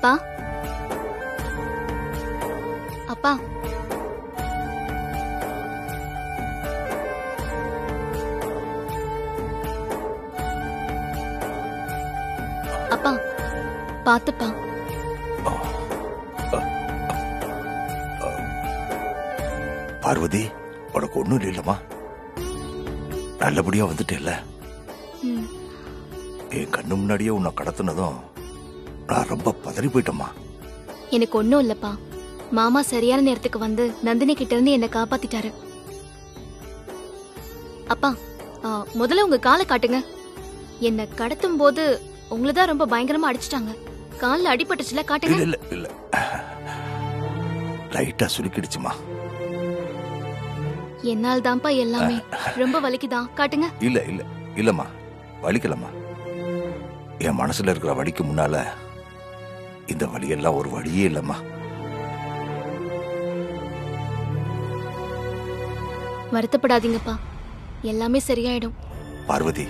அப்பா அப்பா அப்பா பாத்துப்பா பார்வதி உனக்கு ஒண்ணும் இல்லைல்லம்மா நல்லபடியா வந்துட்டேல்ல ம், என் கண்ணு முன்னாடியே உன்னை கடத்துனதும் நான் ரொம்ப பதறி போயிட்டேம்மா எனக்கு ஒண்ணும் இல்லப்பா மாமா சரியான நேரத்துக்கு வந்து நந்தினி கிட்ட இருந்து என்ன காப்பாத்திட்டாரு அப்பா ஆ, முதல்ல உங்க காலை காட்டுங்க என்ன கடத்தும் போது உங்களை தான் ரொம்ப பயங்கரமா அடிச்சிட்டாங்க கால்ல அடிபட்டுச்சுல காட்டுங்க இல்ல இல்ல இல்ல லைட்டா சுருக்கிடுச்சுமா என்னால் தான்ப்பா எல்லாமே ரொம்ப வலிக்குதா காட்டுங்க இல்ல இல்ல இல்லம்மா வலிக்கலம்மா என் மனசுல இருக்கிற வலிக்கு முன்னால இந்த வலியெல்லாம் ஒரு வழியே இல்லம்மா வருத்தப்படாதீங்கப்பா எல்லாமே சரியாயிடும் பார்வதி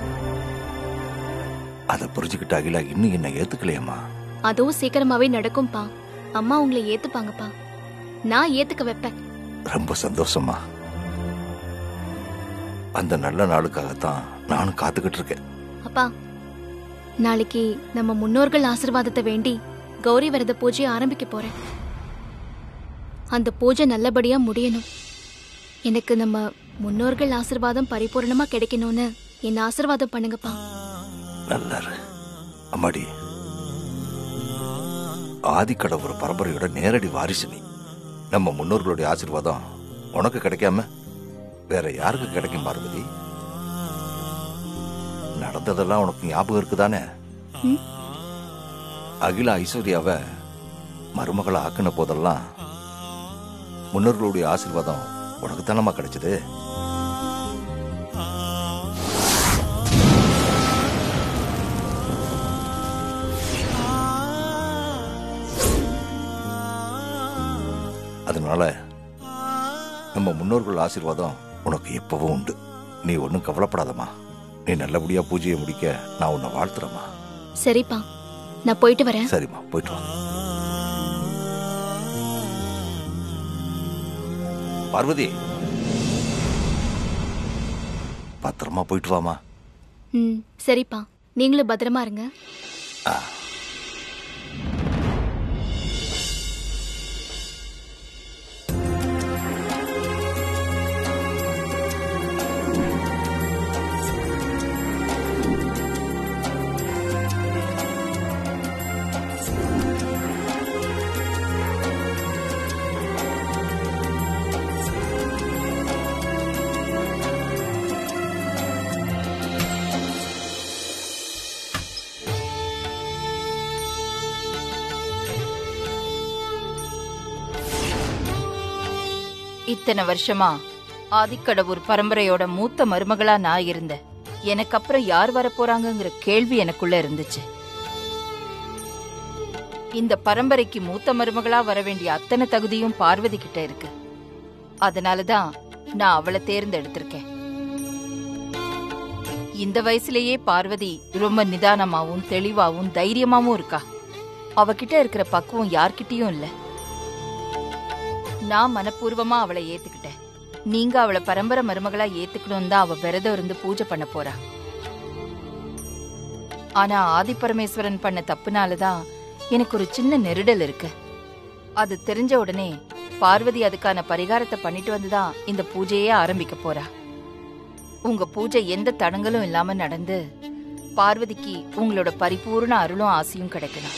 அதை புரிஞ்சுக்கிட்ட அகிலா இன்னும் என்ன ஏத்துக்கலையம்மா அதுவும் சீக்கிரமாவே நடக்கும்பா அம்மா உங்களை ஏத்துப்பாங்கப்பா நான் ஏத்துக்க வைப்பேன் ரொம்ப சந்தோஷமா அந்த நல்ல நாளுக்காகத்தான் நானும் காத்துக்கிட்டு இருக்கேன் அப்பா நாளைக்கு நம்ம முன்னோர்கள் ஆசீர்வாதத்தை வேண்டி கௌரி விரத பூஜையை ஆரம்பிக்க போறேன் அந்த பூஜை நல்லபடியா முடியணும் எனக்கு நம்ம முன்னோர்கள் ஆசீர்வாதம் பரிபூரணமா கிடைக்கணும்னு என்ன ஆசீர்வாதம் பண்ணுங்கப்பா நல்லா இரு. அம்மாடி ஆதிக்கடவுர் பரம்பரையோட நேரடி வாரிசு நீ நம்ம முன்னோர்களுடைய ஆசீர்வாதம் உனக்கு கிடைக்காம வேற யாருக்கு கிடைக்கும் பார்வதி நடந்ததெல்லாம் உனக்கு ஞாபகம் இருக்குதானே ம்? அகில ஐஸ்வர்யாவை மருமகளை ஆக்கின போதெல்லாம் முன்னோர்களுடைய ஆசீர்வாதம் உனக்கு தானம்மா கிடைச்சது அதனால நம்ம முன்னோர்கள் ஆசீர்வாதம் உனக்கு எப்பவும் உண்டு நீ ஒன்றும் கவலைப்படாதம்மா நீ நல்லபடியா பூஜையை முடிக்க நான் உன்னை வாழ்த்துறேம்மா சரிப்பா நான் போயிட்டு வரேன் சரிம்மா போயிட்டு வா பார்வதி பத்திரமா போயிட்டு வாமா ம் சரிப்பா நீங்களும் பத்திரமா இருங்க இத்தனை வருஷமா ஆதிக்கடவுர் பரம்பரையோட மூத்த மருமகளா நான் இருந்தேன் எனக்கு அப்புறம் யார் வரப் போறாங்கங்கிற கேள்வி எனக்குள்ள இருந்துச்சு இந்த பரம்பரைக்கு மூத்த மருமகளா வர வேண்டிய அத்தனை தகுதியும் பார்வதி கிட்ட இருக்கு அதனாலதான் நான் அவளை தேர்ந்தெடுத்திருக்கேன் இந்த வயசுலயே பார்வதி ரொம்ப நிதானமாவும் தெளிவாவும் தைரியமாவும் இருக்கா அவகிட்ட இருக்கிற பக்குவம் யார்கிட்டயும் இல்ல நான் மனப்பூர்வமா அவளை ஏத்துக்கிட்டேன் நீங்க அவளை பரம்பரை மருமகளா ஏத்துக்கணும் தான் அவ விரதம் இருந்து பூஜை பண்ண போறா ஆனா ஆதிபரமேஸ்வரன் பண்ண தப்புனாலதான் எனக்கு ஒரு சின்ன நெருடல் இருக்கு அது தெரிஞ்ச உடனே பார்வதி அதுக்கான பரிகாரத்தை பண்ணிட்டு வந்துதான் இந்த பூஜையே ஆரம்பிக்க போறா உங்க பூஜை எந்த தடங்களும் இல்லாம நடந்து பார்வதிக்கு உங்களோட பரிபூர்ண அருளும் ஆசையும் கிடைக்கணும்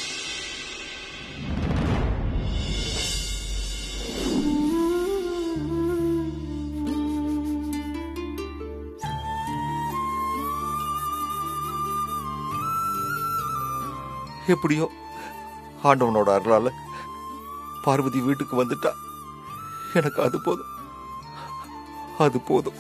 எப்படியோ ஆண்டவனோட அருளால பார்வதி வீட்டுக்கு வந்துட்டா எனக்கு அது போதும் அது போதும்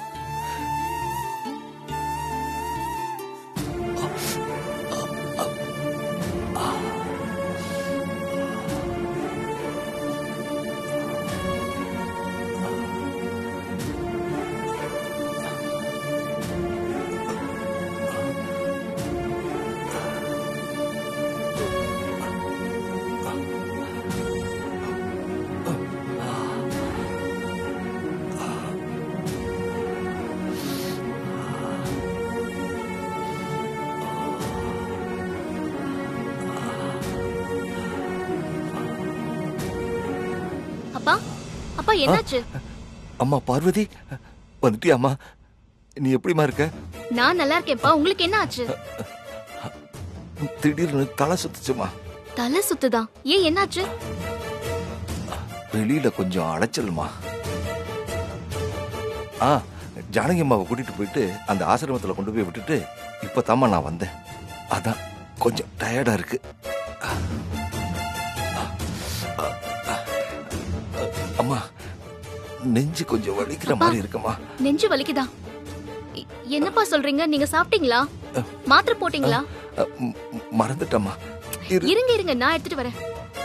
அப்பா அப்பா என்னாச்சு அம்மா பார்வதி வந்துட்டியா அம்மா நீ எப்படிம்மா இருக்க நான் நல்லா இருக்கேன்ப்பா உங்களுக்கு என்ன ஆச்சு திடீர்னு தலை சுத்துச்சுமா தலை சுத்துதா ஏன் என்னாச்சு வெளியில கொஞ்சம் அலைச்சல்மா ஆ ஜானகி அம்மாவை கூட்டிட்டு போயிட்டு அந்த ஆசிரமத்துல கொண்டு போய் விட்டுட்டு இப்பதாம்மா நான் வந்தேன் அதான் கொஞ்சம் டயர்டா இருக்கு அம்மா நெஞ்சு கொஞ்சம் வலிக்கிற மாதிரி இருக்குமா நெஞ்சு வலிக்குதா எ- என்னப்பா சொல்றீங்க நீங்க சாப்பிட்டீங்களா மாத்திரை போட்டீங்களா அ, ம், மறந்துட்டம்மா இரு இருங்க இருங்க நான் எடுத்துட்டு வரேன்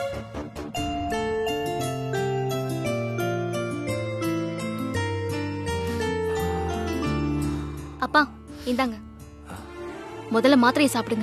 அப்பா இந்தாங்க முதல்ல மாத்திரையை சாப்பிடுங்க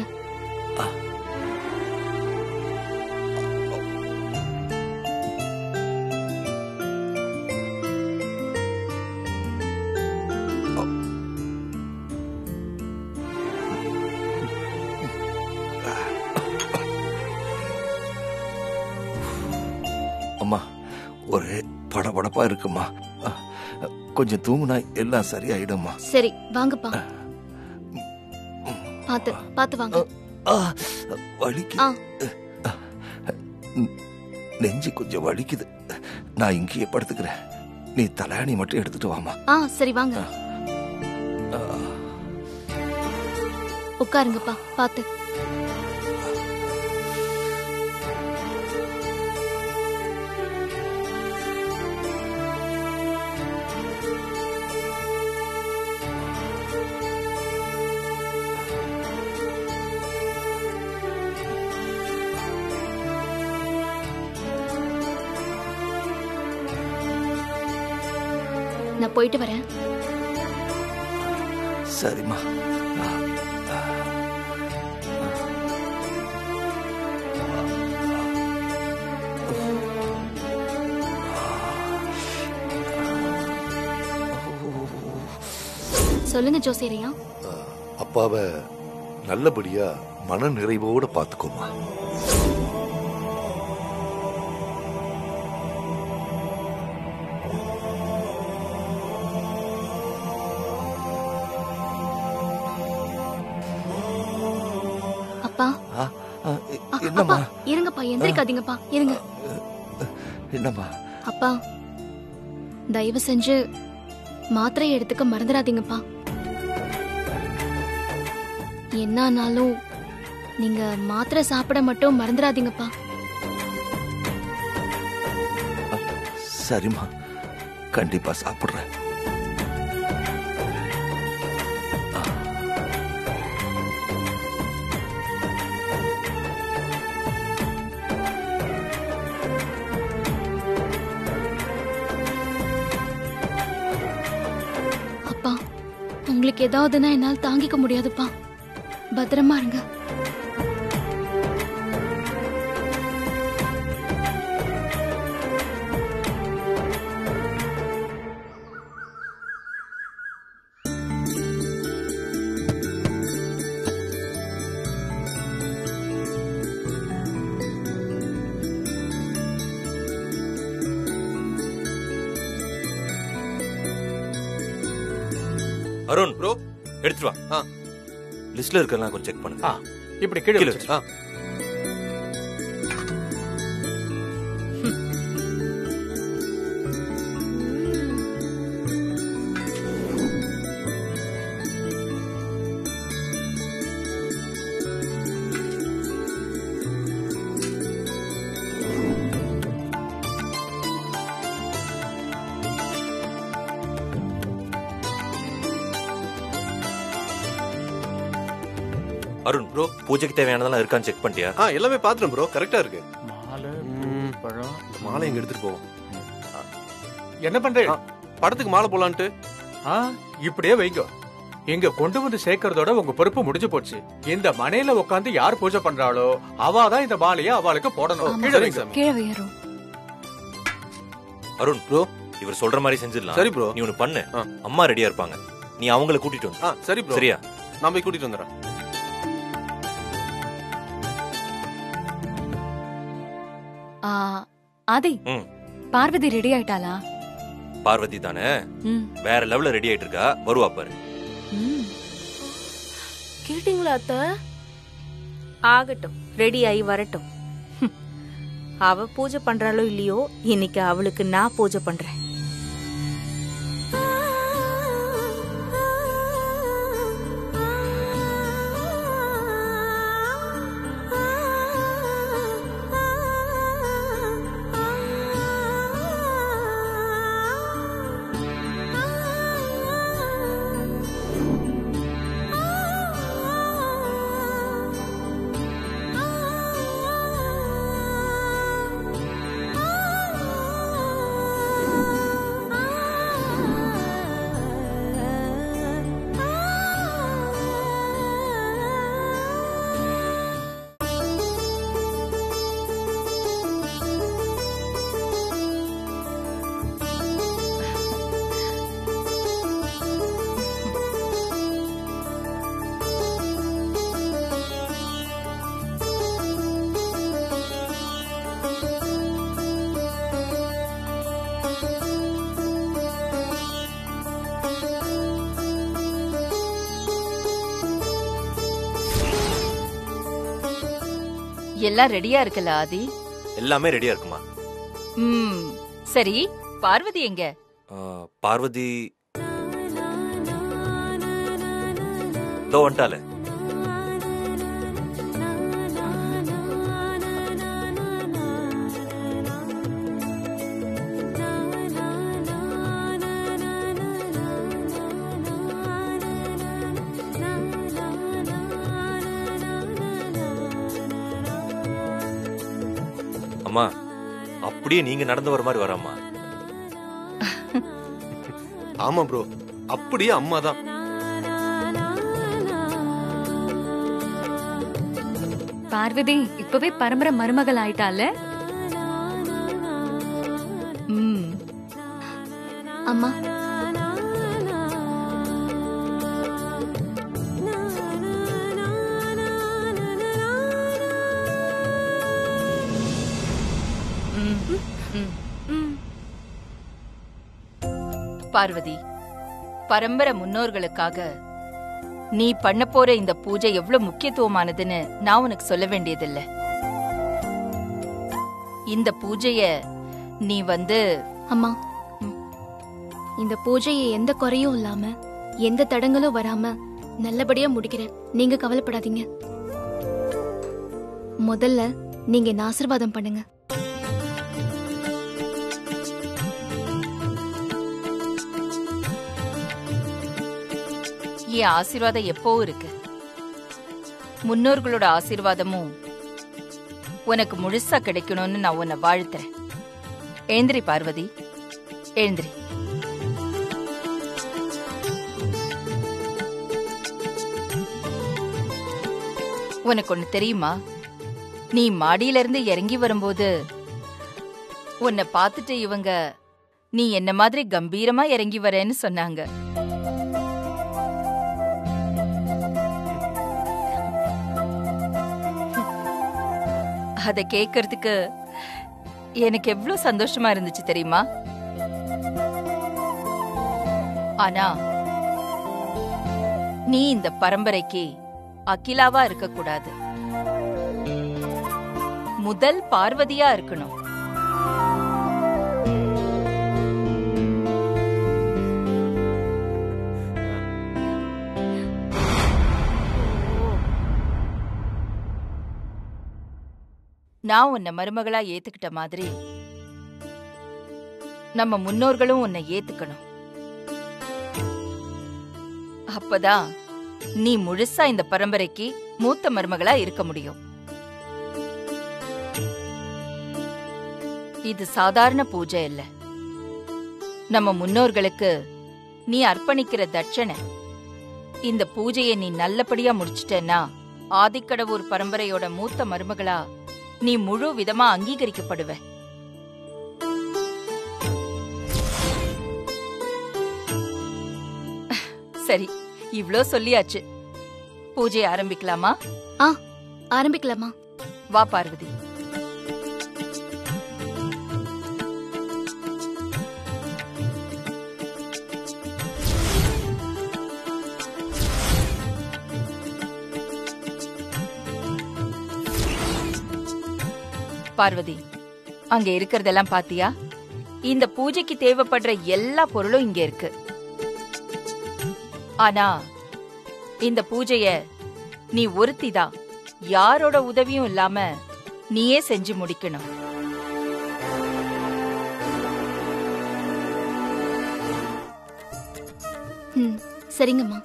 அம்மா ஒரே படபடப்பா இருக்குமா அ, கொஞ்சம் தூங்குனா எல்லாம் சரியாயிடும்மா சரி வாங்கப்பா பாத்து பாத்து வாங்க ஆ, வலிக்கு ஆ. நெஞ்சு கொஞ்சம் வலிக்குது நான் இங்கேயே படுத்துக்கிறேன் நீ தலாணி மட்டும் எடுத்துட்டு வாமா ஆ சரி வாங்க உட்காருங்கப்பா பாத்து நான் போயிட்டு வரேன் சரிம்மா ஆ, ஆ. சொல்லுங்க ஜோசியரையா அப்பாவை நல்லபடியா மன நிறைவோட பாத்துக்கோமா அப்பா ஆ, ஆ, எ- அ- என்னம்மா அப்பா இருங்கப்பா எந்திரிக்காதீங்கப்பா இருங்க என்னம்மா அப்பா தயவு செஞ்சு மாத்திரை எடுத்துக்க மறந்துடாதீங்கப்பா என்ன ஆனாலும் நீங்க மாத்திரை சாப்பிட மட்டும் மறந்துடாதீங்கப்பா சரிம்மா கண்டிப்பா சாப்பிடுறேன் அப்பா உங்களுக்கு ஏதாவதுன்னா என்னால் தாங்கிக்க முடியாதுப்பா பத்திரமா இருங்க அருண் ப்ரோ எடுத்துட்டு வா ஆ. லிஸ்ட்ல இருக்கலாம் கொஞ்சம் செக் பண்ணுங்க ஆ. இப்படி கீழே கீழே வச்சிரு. ஆ. அருண் ப்ரோ பூஜைக்கு தேவையானதெல்லாம் இருக்கான்னு செக் பண்ணிட்டியா ஆ எல்லாமே பாத்துறேன் ப்ரோ கரெக்டா இருக்கு மாலை ம். பழம் இந்த மாலை எங்க எடுத்துட்டு போவோம் என்ன பண்றேன் ஆ. படத்துக்கு மாலை போலான்ட்டு ஆ இப்படியே வைங்க இங்க கொண்டு வந்து சேர்க்கறதோட உங்க பொறுப்பு முடிஞ்சு போச்சு இந்த மனையில உட்காந்து யார் பூஜை பண்றாளோ அவ தான் இந்த மாலைய அவளுக்கு போடணும் ஆமா. கீழே சரிங்க வைங்க சாமி கீழே வையறோம் அருண் ப்ரோ இவர் சொல்ற மாதிரி செஞ்சிடலாம் சரி ப்ரோ நீ ஒண்ணு பண்ணு ஆ. அம்மா ரெடியா இருப்பாங்க நீ அவங்கள கூட்டிட்டு வந்து ஆ சரி ப்ரோ சரியா நான் போய் கூட்டிட்டு வந்துடுறேன் ஆ, ஆதி ம். பார்வதி ரெடி ஆயிட்டாளா பார்வதி தானே ம் வேற லெவல்ல ரெடி ஆயிட்டு இருக்கா வருவா பாரு ம் கேட்டீங்களா அத்த ஆகட்டும் ரெடி ஆகி வரட்டும் ஹம். அவ பூஜை பண்றாளோ இல்லையோ இன்னைக்கு அவளுக்கு நான் பூஜை பண்றேன் எல்லாம் ரெடியா இருக்குல்ல ஆதி எல்லாமே ரெடியா இருக்குமா ம் சரி பார்வதி எங்க ஆ, பார்வதி இதோ வந்துட்டால அம்மா அப்படியே நீங்க நடந்து வர மாதிரி வராம்மா ஆமா ப்ரோ அப்படியே அம்மா தான் பார்வதி இப்பவே பரம்பரை மருமகள் ஆயிட்டால ம் அம்மா ம், ம். பார்வதி பரம்பரை முன்னோர்களுக்காக நீ பண்ண போற இந்த பூஜை எவ்வளவு முக்கியத்துவமானதுன்னு நான் உனக்கு சொல்ல வேண்டியதில்ல இந்த பூஜைய நீ வந்து அம்மா ம். இந்த பூஜையை எந்த குறையும் இல்லாம எந்த தடங்களும் வராம நல்லபடியா முடிக்கிறேன் நீங்க கவலைப்படாதீங்க முதல்ல நீங்க என்ன ஆசீர்வாதம் பண்ணுங்க என் ஆசீர்வாதம் எப்பவும் இருக்கு முன்னோர்களோட ஆசீர்வாதமும் உனக்கு முழுசா கிடைக்கணும்னு நான் உன்னை வாழ்த்துறேன் எழுந்திரி பார்வதி எழுந்திரி உனக்கு ஒண்ணு தெரியுமா நீ மாடியில இருந்து இறங்கி வரும்போது உன்னை பார்த்துட்டு இவங்க நீ என்ன மாதிரி கம்பீரமா இறங்கி வரேன்னு சொன்னாங்க அத கேக்குறதுக்கு எனக்கு எவ்வளவு சந்தோஷமா இருந்துச்சு தெரியுமா ஆனா நீ இந்த பரம்பரைக்கு அகிலாவா இருக்க கூடாது முதல் பார்வதியா இருக்கணும் நான் உன்னை மருமகளா ஏத்துக்கிட்ட மாதிரி நம்ம முன்னோர்களும் உன்னை ஏத்துக்கணும் அப்பதான் நீ முழுசா இந்த பரம்பரைக்கு மூத்த மருமகளா இருக்க முடியும் இது சாதாரண பூஜை இல்ல நம்ம முன்னோர்களுக்கு நீ அர்ப்பணிக்கிற தட்சணை இந்த பூஜையை நீ நல்லபடியா முடிச்சிட்டேன்னா ஆதிக்கடவுர் பரம்பரையோட மூத்த மருமகளா நீ முழு விதமா அங்கீகரிக்கப்படுவ சரி இவ்ளோ சொல்லியாச்சு பூஜை ஆரம்பிக்கலாமா ஆ ஆரம்பிக்கலாமா வா பார்வதி பார்வதி அங்க இருக்கிறதெல்லாம் பாத்தியா இந்த பூஜைக்கு தேவைப்படுற எல்லா பொருளும் இங்க இருக்கு ஆனா இந்த பூஜைய நீ ஒருத்திதான் யாரோட உதவியும் இல்லாம நீயே செஞ்சு முடிக்கணும் ம் சரிங்கம்மா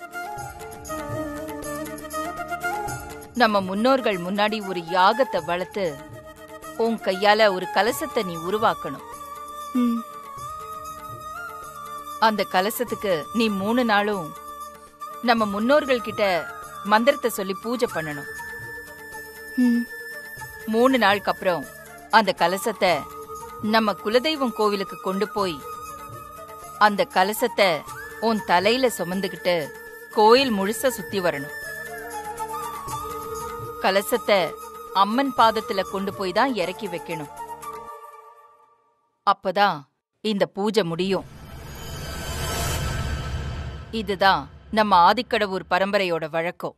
நம்ம முன்னோர்கள் முன்னாடி ஒரு யாகத்தை வளர்த்து உன் கையால ஒரு கலசத்தை நீ உருவாக்கணும் ம் அந்த கலசத்துக்கு நீ மூணு நாளும் நம்ம முன்னோர்கள் கிட்ட மந்திரத்தை சொல்லி பூஜை பண்ணணும் ம் மூணு நாளுக்கு அப்புறம் அந்த கலசத்தை நம்ம குலதெய்வம் கோவிலுக்கு கொண்டு போய் அந்த கலசத்தை உன் தலையில சுமந்துகிட்டு கோயில் முழுச சுத்தி வரணும் கலசத்தை அம்மன் பாதத்துல கொண்டு போய் தான் இறக்கி வைக்கணும் அப்பதான் இந்த பூஜை முடியும் இதுதான் நம்ம ஆதிக்கடவுர் பரம்பரையோட வழக்கம்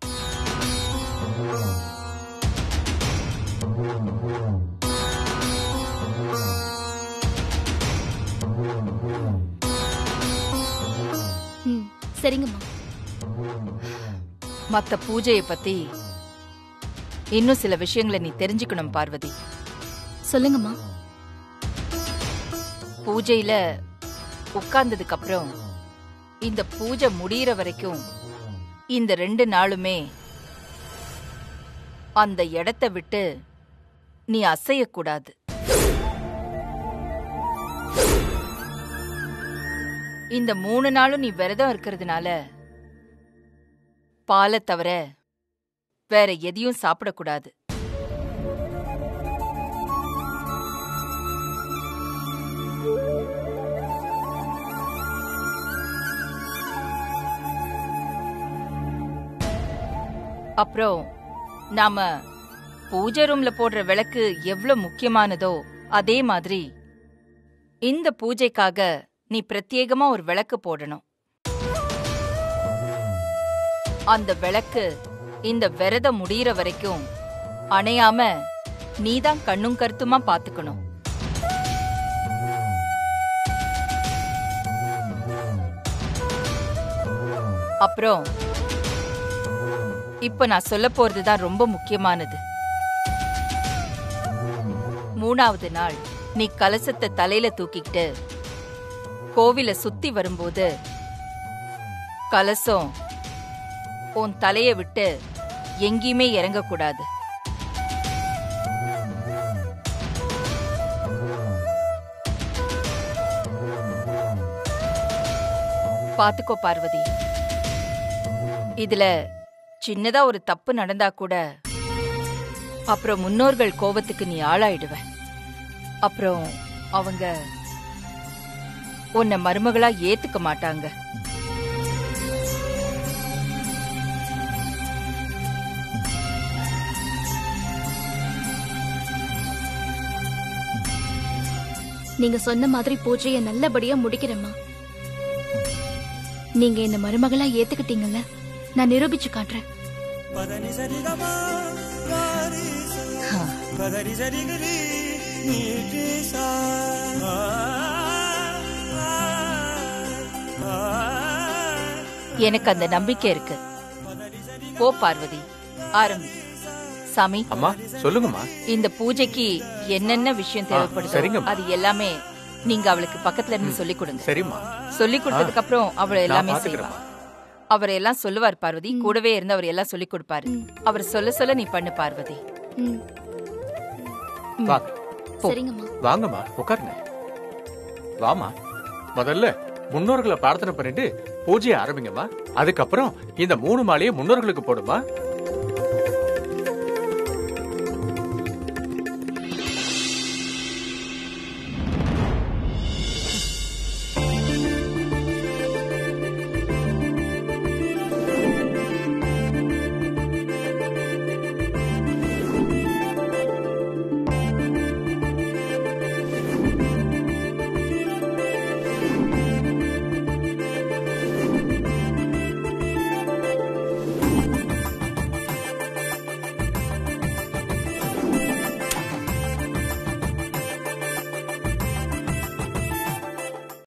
ம் சரிங்கம்மா மத்த பூஜையை பத்தி இன்னும் சில விஷயங்களை நீ தெரிஞ்சுக்கணும் பார்வதி சொல்லுங்கம்மா பூஜையில உட்கார்ந்ததுக்கு அப்புறம் இந்த பூஜை முடியிற வரைக்கும் இந்த ரெண்டு நாளுமே அந்த இடத்தை விட்டு நீ அசையக்கூடாது இந்த மூணு நாளும் நீ விரதம் இருக்கிறதுனால பாலை தவிர வேற எதையும் சாப்பிடக்கூடாது அப்புறம் நாம பூஜை ரூம்ல போடுற விளக்கு எவ்வளவு முக்கியமானதோ அதே மாதிரி இந்த பூஜைக்காக நீ பிரத்யேகமா ஒரு விளக்கு போடணும் அந்த விளக்கு இந்த விரதம் முடியிற வரைக்கும் அணையாம நீதான் கண்ணும் கருத்துமா பாத்துக்கணும் அப்புறம் இப்ப நான் சொல்ல போறதுதான் ரொம்ப முக்கியமானது மூணாவது நாள் நீ கலசத்தை தலையில தூக்கிக்கிட்டு கோவில சுத்தி வரும்போது கலசம் உன் தலைய விட்டு எங்கேயுமே இறங்கக்கூடாது பாத்துக்கோ பார்வதி இதுல சின்னதா ஒரு தப்பு நடந்தா கூட அப்புறம் முன்னோர்கள் கோபத்துக்கு நீ ஆளாயிடுவ அப்புறம் அவங்க உன்னை மருமகளா ஏத்துக்க மாட்டாங்க நீங்க சொன்ன மாதிரி பூஜையை நல்லபடியா முடிக்கிறேம்மா நீங்க என்ன மருமகளா ஏத்துக்கிட்டீங்கல்ல நான் நிரூபிச்சு காட்டுறேன் எனக்கு அந்த நம்பிக்கை இருக்கு போ பார்வதி ஆரம்பி சாமி அம்மா சொல்லுங்கம்மா இந்த பூஜைக்கு என்னென்ன விஷயம் தேவைப்படுதோ சரிங்கம்மா. அது எல்லாமே நீங்க அவளுக்கு பக்கத்துல இருந்து சொல்லி கொடுங்க சரிம்மா சொல்லி கொடுத்ததுக்கு அப்புறம் அவளை நான் எல்லாமே செய்வா பாத்துக்கிறேம்மா. அவர் எல்லாம் சொல்லுவார் பார்வதி கூடவே இருந்து அவர் எல்லாம் சொல்லி கொடுப்பாரு ம். அவர் சொல்ல சொல்ல நீ பண்ணு பார்வதி ம் வாங்க போ. சரிங்கம்மா வாங்கம்மா உட்காருங்க வாமா முதல்ல முன்னோர்களை பிரார்த்தனை பண்ணிட்டு பூஜையை ஆரம்பிங்கம்மா அதுக்கப்புறம் இந்த மூணு மாலையை முன்னோர்களுக்கு போடுமா